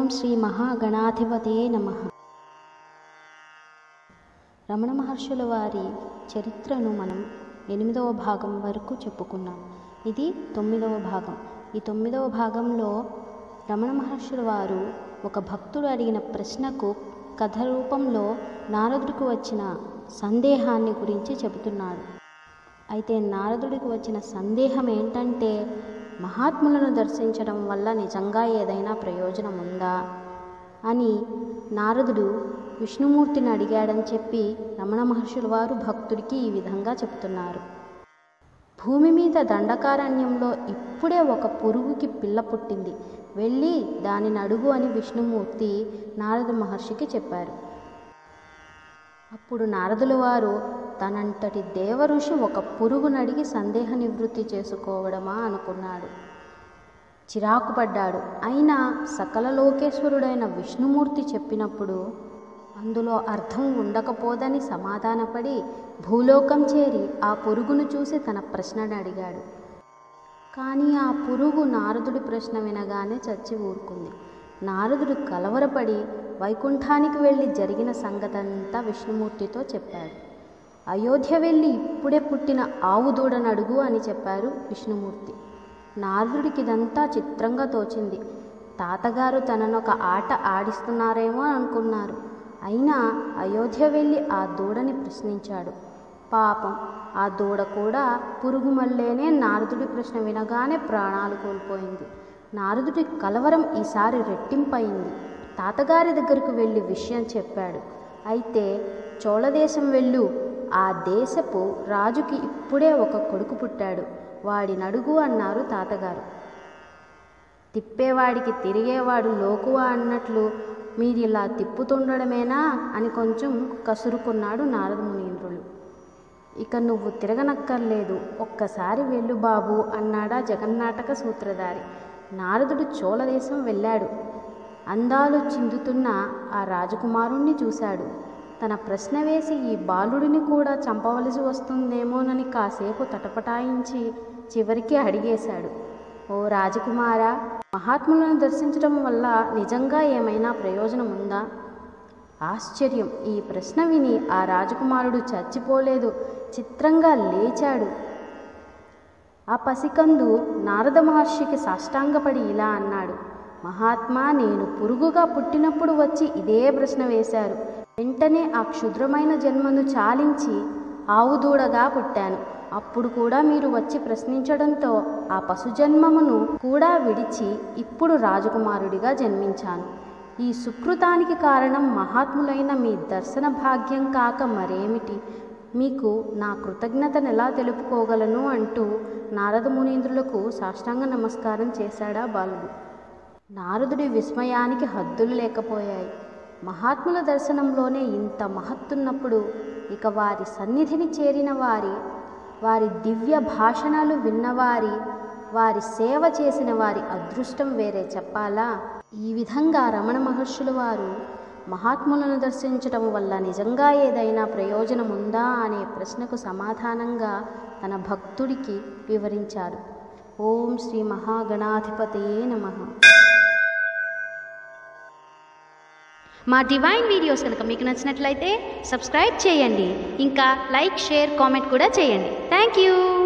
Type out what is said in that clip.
శ్రీ మహాగణాధిపతే నమ రమణ మహర్షుల వారి చరిత్రను మనం ఎనిమిదవ భాగం వరకు చెప్పుకున్నాం ఇది తొమ్మిదవ భాగం ఈ తొమ్మిదవ భాగంలో రమణ మహర్షుల వారు ఒక భక్తుడు అడిగిన ప్రశ్నకు కథ రూపంలో నారదుడికి వచ్చిన సందేహాన్ని గురించి చెబుతున్నాడు అయితే నారదుడికి వచ్చిన సందేహం ఏంటంటే మహాత్ములను దర్శించడం వల్ల నిజంగా ఏదైనా ప్రయోజనం ఉందా అని నారదుడు విష్ణుమూర్తిని అడిగాడని చెప్పి రమణ మహర్షుల వారు భక్తుడికి ఈ విధంగా చెప్తున్నారు భూమి మీద దండకారణ్యంలో ఇప్పుడే ఒక పురుగుకి పిల్ల పుట్టింది వెళ్ళి దానిని అడుగు అని విష్ణుమూర్తి నారద మహర్షికి చెప్పారు అప్పుడు నారదుల వారు తనంతటి దేవఋషి ఒక పురుగునడిగి సందేహ నివృత్తి చేసుకోవడమా అనుకున్నాడు చిరాకు పడ్డాడు అయినా సకల లోకేశ్వరుడైన విష్ణుమూర్తి చెప్పినప్పుడు అందులో అర్థం ఉండకపోదని సమాధానపడి భూలోకం చేరి ఆ పురుగును చూసి తన ప్రశ్నను అడిగాడు కానీ ఆ పురుగు నారదుడి ప్రశ్న వినగానే చచ్చి ఊరుకుంది నారదుడు కలవరపడి వైకుంఠానికి వెళ్ళి జరిగిన సంగతంతా విష్ణుమూర్తితో చెప్పాడు అయోధ్య వెళ్ళి ఇప్పుడే పుట్టిన ఆవు దూడను అడుగు అని చెప్పారు విష్ణుమూర్తి నారదుడికి ఇదంతా చిత్రంగా తోచింది తాతగారు తననొక ఆట ఆడిస్తున్నారేమో అనుకున్నారు అయినా అయోధ్య వెళ్ళి ఆ దూడని ప్రశ్నించాడు పాపం ఆ దూడ కూడా పురుగు మల్లేనే నారదుడి ప్రశ్న వినగానే ప్రాణాలు కోల్పోయింది నారదుడి కలవరం ఈసారి రెట్టింపయింది తాతగారి దగ్గరకు వెళ్ళి విషయం చెప్పాడు అయితే చోళదేశం వెళ్ళు ఆ దేశపు రాజుకి ఇప్పుడే ఒక కొడుకు పుట్టాడు వాడి నడుగు అన్నారు తాతగారు తిప్పేవాడికి తిరిగేవాడు లోకువా అన్నట్లు మీరు ఇలా తిప్పుతుండడమేనా అని కొంచెం కసురుకున్నాడు నారద మునీంద్రులు ఇక నువ్వు తిరగనక్కర్లేదు ఒక్కసారి వెళ్ళు బాబు అన్నాడా జగన్నాటక సూత్రధారి నారదుడు చోళదేశం వెళ్ళాడు అందాలు చిందుతున్న ఆ రాజకుమారుణ్ణి చూశాడు తన ప్రశ్న వేసి ఈ బాలుడిని కూడా చంపవలసి వస్తుందేమోనని కాసేపు తటపటాయించి చివరికి అడిగేశాడు ఓ రాజకుమారా మహాత్ములను దర్శించడం వల్ల నిజంగా ఏమైనా ప్రయోజనం ఉందా ఆశ్చర్యం ఈ ప్రశ్న విని ఆ రాజకుమారుడు చచ్చిపోలేదు చిత్రంగా లేచాడు ఆ పసికందు నారద మహర్షికి సాష్టాంగపడి ఇలా అన్నాడు మహాత్మా నేను పురుగుగా పుట్టినప్పుడు వచ్చి ఇదే ప్రశ్న వేశారు వెంటనే ఆ క్షుద్రమైన జన్మను చాలించి ఆవు దూడగా పుట్టాను అప్పుడు కూడా మీరు వచ్చి ప్రశ్నించడంతో ఆ పశుజన్మమును కూడా విడిచి ఇప్పుడు రాజకుమారుడిగా జన్మించాను ఈ సుకృతానికి కారణం మహాత్ములైన మీ దర్శన భాగ్యం కాక మరేమిటి మీకు నా కృతజ్ఞతను ఎలా తెలుపుకోగలను అంటూ నారద మునీంద్రులకు సాష్టాంగ నమస్కారం చేశాడా బాలుడు నారదుడి విస్మయానికి హద్దులు లేకపోయాయి మహాత్ముల దర్శనంలోనే ఇంత మహత్తున్నప్పుడు ఇక వారి సన్నిధిని చేరిన వారి వారి దివ్య భాషణాలు విన్నవారి వారి సేవ చేసిన వారి అదృష్టం వేరే చెప్పాలా ఈ విధంగా రమణ మహర్షుల వారు మహాత్ములను దర్శించటం వల్ల నిజంగా ఏదైనా ప్రయోజనం ఉందా అనే ప్రశ్నకు సమాధానంగా తన భక్తుడికి వివరించారు ఓం శ్రీ మహాగణాధిపతయే నమః మా డివైన్ వీడియోస్ కనుక మీకు నచ్చినట్లయితే సబ్స్క్రైబ్ చేయండి ఇంకా లైక్ షేర్ కామెంట్ కూడా చేయండి థ్యాంక్ యూ